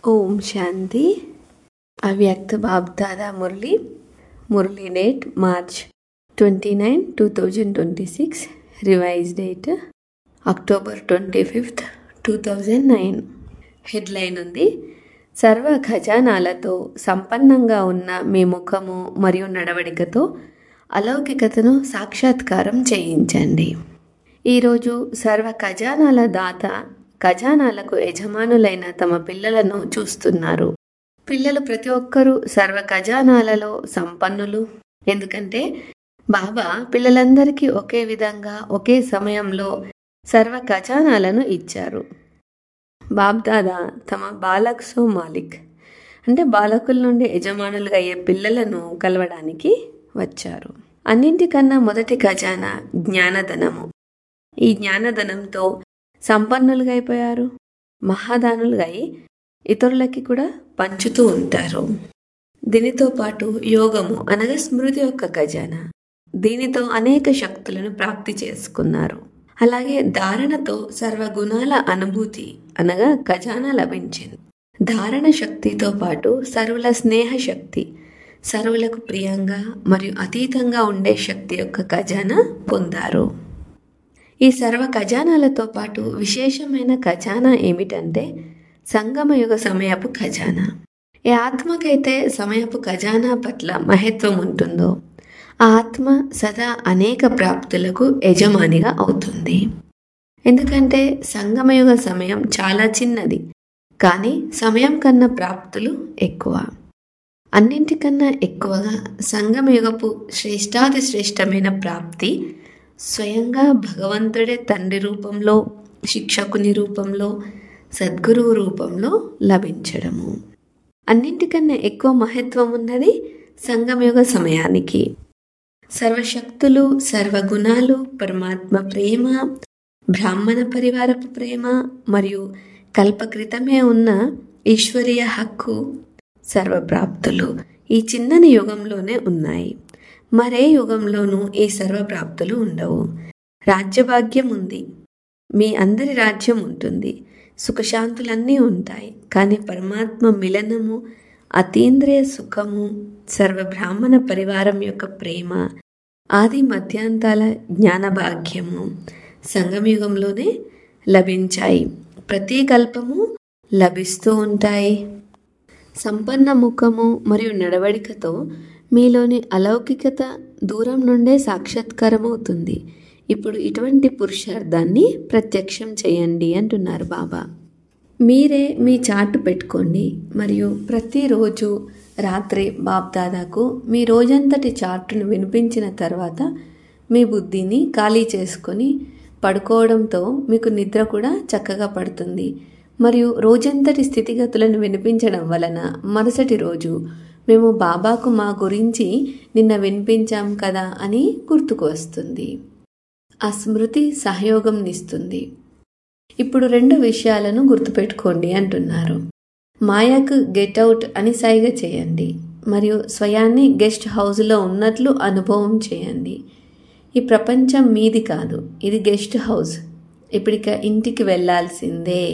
ఓం శాంతి అవ్యక్త BapDada Murli Murli date March twenty nine two thousand twenty six revise date October twenty fifth two thousand nine headline ఉంది సర్వ ఖజానాలతో సంపన్నంగా ఉన్న మీ ముఖము మరియు నడవడికతో అలౌకికతను సాక్షాత్కారం చేయించండి ఈరోజు సర్వ ఖజానాల దాత ఖజానాలకు యజమానులైన తమ పిల్లలను చూస్తున్నారు పిల్లలు ప్రతి ఒక్కరూ సర్వ ఖజానాలలో సంపన్నులు ఎందుకంటే బాబా పిల్లలందరికీ ఒకే విధంగా ఒకే సమయంలో సర్వ ఖజానాలను ఇచ్చారు బాబ్దాదా తమ బాలక్ సో మాలిక్ అంటే బాలకుల నుండి యజమానులుగా అయ్యే పిల్లలను కలవడానికి వచ్చారు అన్నింటికన్నా మొదటి ఖజానా జ్ఞానధనము ఈ జ్ఞానధనంతో సంపన్నులుగా అయిపోయారు మహాదానులుగా అయి ఇతరులకి కూడా పంచుతూ ఉంటారు దీనితో పాటు యోగము అనగా స్మృతి యొక్క ఖజానా దీనితో అనేక శక్తులను ప్రాప్తి చేసుకున్నారు అలాగే ధారణతో సర్వగుణాల అనుభూతి అనగా ఖజానా లభించింది ధారణ శక్తితో పాటు సర్వుల స్నేహ శక్తి సర్వులకు ప్రియంగా మరియు అతీతంగా ఉండే శక్తి యొక్క ఖజానా పొందారు ఈ సర్వ ఖజానాలతో పాటు విశేషమైన ఖజానా ఏమిటంటే సంగమయుగ సమయపు ఖజానా ఏ ఆత్మకైతే సమయపు ఖజానా పట్ల మహత్వం ఉంటుందో ఆ ఆత్మ సదా అనేక ప్రాప్తులకు యజమానిగా అవుతుంది ఎందుకంటే సంగమయుగ సమయం చాలా చిన్నది కానీ సమయం కన్నా ప్రాప్తులు ఎక్కువ అన్నింటికన్నా ఎక్కువగా సంగమయుగపు శ్రేష్టాది శ్రేష్టమైన ప్రాప్తి స్వయంగా భగవంతుడే తండ్రి రూపంలో శిక్షకుని రూపంలో సద్గురువు రూపంలో లభించడము అన్నింటికన్నా ఎక్కువ మహత్వం ఉన్నది సంగమయుగ సమయానికి సర్వశక్తులు సర్వగుణాలు పరమాత్మ ప్రేమ బ్రాహ్మణ పరివారపు ప్రేమ మరియు కల్పకృతమే ఉన్న ఈశ్వరీయ హక్కు సర్వప్రాప్తులు ఈ చిన్నని యుగంలోనే ఉన్నాయి మరే యుగంలోనూ ఈ సర్వప్రాప్తులు ఉండవు రాజ్యభాగ్యం ఉంది మీ అందరి రాజ్యం ఉంటుంది సుఖశాంతులన్నీ ఉంటాయి కానీ పరమాత్మ మిలనము అతీంద్రియ సుఖము సర్వబ్రాహ్మణ పరివారం యొక్క ప్రేమ ఆది మధ్యాంతాల జ్ఞానభాగ్యము సంగమయుగంలోనే లభించాయి ప్రతి కల్పము లభిస్తూ ఉంటాయి సంపన్న ముఖము మరియు నడవడికతో మీలోని అలౌకికత దూరం నుండే సాక్షాత్కారం అవుతుంది ఇప్పుడు ఇటువంటి పురుషార్థాన్ని ప్రత్యక్షం చేయండి అంటున్నారు బాబా మీరే మీ చార్టు పెట్టుకోండి మరియు ప్రతిరోజు రాత్రి బాబ్దాదాకు మీ రోజంతటి చార్టును వినిపించిన తర్వాత మీ బుద్ధిని ఖాళీ చేసుకొని పడుకోవడంతో మీకు నిద్ర కూడా చక్కగా పడుతుంది మరియు రోజంతటి స్థితిగతులను వినిపించడం వలన మరుసటి రోజు మేము బాబాకు మా గురించి నిన్న వినిపించాం కదా అని గుర్తుకు వస్తుంది ఆ స్మృతి సహయోగంనిస్తుంది ఇప్పుడు రెండు విషయాలను గుర్తుపెట్టుకోండి అంటున్నారు మాయాకు గెట్ అవుట్ అని సైగ చేయండి మరియు స్వయాన్ని గెస్ట్ హౌస్లో ఉన్నట్లు అనుభవం చేయండి ఈ ప్రపంచం మీది కాదు ఇది గెస్ట్ హౌస్ ఇప్పటిక ఇంటికి వెళ్ళాల్సిందే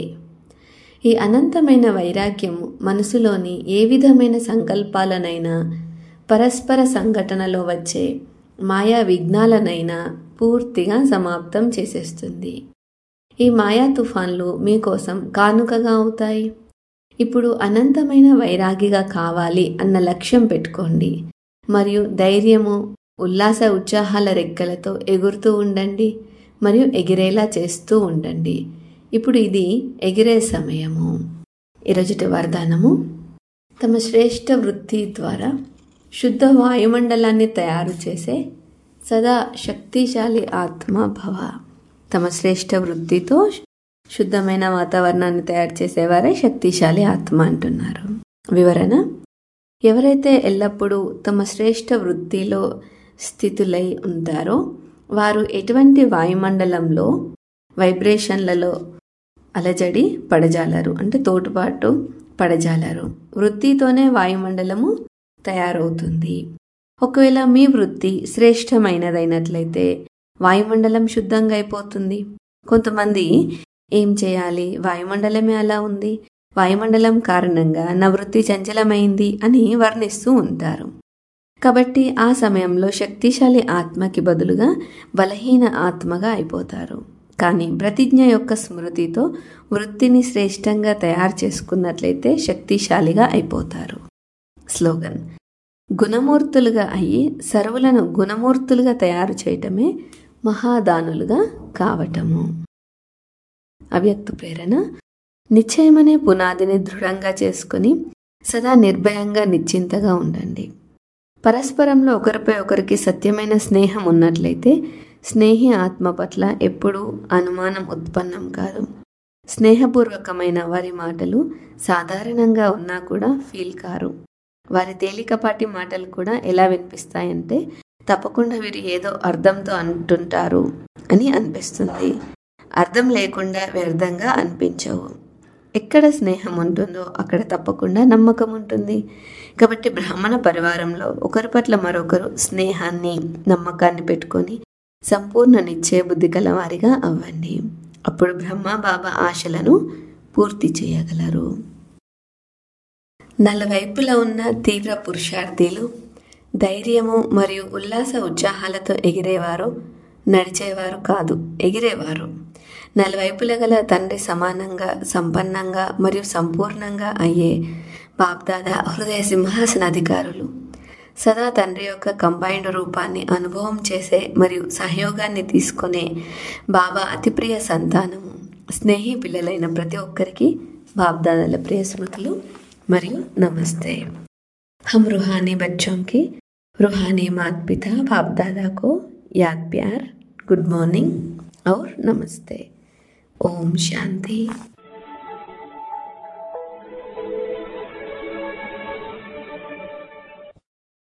ఈ అనంతమైన వైరాగ్యము మనసులోని ఏ విధమైన సంకల్పాలనైనా పరస్పర సంఘటనలో వచ్చే మాయా విఘ్నాలనైనా పూర్తిగా సమాప్తం చేసేస్తుంది ఈ మాయా తుఫాన్లు మీకోసం కానుకగా అవుతాయి ఇప్పుడు అనంతమైన వైరాగిగా కావాలి అన్న లక్ష్యం పెట్టుకోండి మరియు ధైర్యము ఉల్లాస ఉత్సాహాల రెక్కలతో ఎగురుతూ ఉండండి మరియు ఎగిరేలా చేస్తూ ఉండండి ఇప్పుడు ఇది ఎగిరే సమయము ఈరోజుటి వరదానము తమ శ్రేష్ఠ వృత్తి ద్వారా శుద్ధ వాయుమండలాన్ని తయారు చేసే సదా శక్తిశాలి ఆత్మ భవ తమ శ్రేష్ఠ వృత్తితో శుద్ధమైన వాతావరణాన్ని తయారు చేసేవారే శక్తిశాలి ఆత్మ అంటున్నారు వివరణ ఎవరైతే ఎల్లప్పుడూ తమ శ్రేష్ఠ వృత్తిలో స్థితులై ఉంటారో వారు ఎటువంటి వాయుమండలంలో వైబ్రేషన్లలో అలజడి పడజాలరు అంటే తోటుపాటు పడజాలరు వృత్తితోనే వాయుమండలము తయారవుతుంది ఒకవేళ మీ వృత్తి శ్రేష్టమైనదైనట్లయితే వాయుమండలం శుద్ధంగా అయిపోతుంది కొంతమంది ఏం చేయాలి వాయుమండలమే అలా ఉంది వాయుమండలం కారణంగా నా వృత్తి చంచలమైంది అని వర్ణిస్తూ ఉంటారు కాబట్టి ఆ సమయంలో శక్తిశాలి ఆత్మకి బదులుగా బలహీన ఆత్మగా అయిపోతారు కానీ ప్రతిజ్ఞ యొక్క స్మృతితో వృత్తిని శ్రేష్టంగా తయారు చేసుకున్నట్లయితే శక్తిశాలిగా అయిపోతారు స్లోగన్ గుణమూర్తులుగా అయ్యి సర్వులను గుణమూర్తులుగా తయారు చేయటమే మహాదానులుగా కావటము అవ్యక్త ప్రేరణ నిశ్చయమనే పునాదిని దృఢంగా చేసుకుని సదా నిర్భయంగా నిశ్చింతగా ఉండండి పరస్పరంలో ఒకరిపై ఒకరికి సత్యమైన స్నేహం ఉన్నట్లయితే స్నేహి ఆత్మ పట్ల ఎప్పుడూ అనుమానం ఉత్పన్నం కాదు స్నేహపూర్వకమైన వారి మాటలు సాధారణంగా ఉన్నా కూడా ఫీల్ కారు వారి తేలికపాటి మాటలు కూడా ఎలా వినిపిస్తాయంటే తప్పకుండా వీరు ఏదో అర్థంతో అంటుంటారు అని అనిపిస్తుంది అర్థం లేకుండా వ్యర్థంగా అనిపించవు ఎక్కడ స్నేహం ఉంటుందో అక్కడ తప్పకుండా నమ్మకం ఉంటుంది కాబట్టి బ్రాహ్మణ పరివారంలో ఒకరి పట్ల మరొకరు స్నేహాన్ని నమ్మకాన్ని పెట్టుకొని సంపూర్ణ నిశ్చయ బుద్ధి గలవారిగా అవ్వండి అప్పుడు బ్రహ్మ బాబా ఆశలను పూర్తి చేయగలరు నలువైపులా ఉన్న తీవ్ర పురుషార్థీలు ధైర్యము మరియు ఉల్లాస ఉత్సాహాలతో ఎగిరేవారు నడిచేవారు కాదు ఎగిరేవారు నలువైపుల గల తండ్రి సమానంగా సంపన్నంగా మరియు సంపూర్ణంగా అయ్యే బాప్దాదా హృదయ సింహాసనాధికారులు సదా తండ్రి యొక్క కంబైన్డ్ రూపాన్ని అనుభవం చేసే మరియు సహయోగాన్ని తీసుకునే బాబా అతి ప్రియ సంతానము స్నేహి పిల్లలైన ప్రతి ఒక్కరికి బాప్దాదాల ప్రియ స్మృతులు మరియు నమస్తే हम रूहानी बच्चों की रूहानी माता पिता बाप दादा को याद प्यार गुड मॉर्निंग और नमस्ते ओम शांति